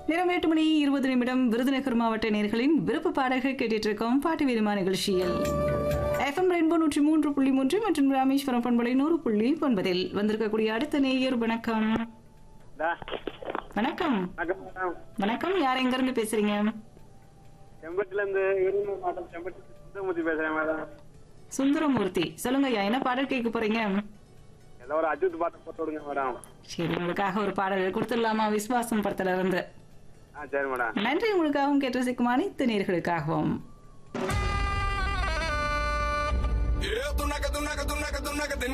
நேரம் எட்டு மணி இருபது நிமிடம் விருதுநகர் மாவட்ட நேர்களின் விருப்ப பாடல்கள் கேட்டுட்டு இருக்கோம் பாட்டு வீரமா நிகழ்ச்சியில் எஃப்எம் ரெயின்போ நூற்றி மூன்று புள்ளி மூன்று மற்றும் ராமேஸ்வரம் பண்பலை நூறு புள்ளி ஒன்பதில் வந்திருக்கக்கூடிய அடுத்த நேயர் வணக்கம் டா, வணக்கம் வணக்கம் மேடம் வணக்கம் யார் எங்க இருந்து பேசுறீங்க செம்பட்டில இருந்து விருந்தூர் மாவட்டம் செம்பட்டி சுந்தரமூர்த்தி பேசுறேன் மேடம் சுந்தரமூர்த்தி சொல்லுங்க ஐயா என்ன பாடல் கேட்க போறீங்க ஏதோ ஒரு அஜித் பாட்டு போட்டு விடுங்க மேடம் சரி உங்களுக்காக ஒரு பாடல் கொடுத்துடலாமா விஸ்வாசம் படத்துல இருந்து ஆ சரி மேடம் நன்றி உங்களுக்காகவும் கேட்டு ரசிக்கும் அனைத்து நேர்களுக்காகவும் Yeah, tunaca, tunaca, tunaca, tunaca,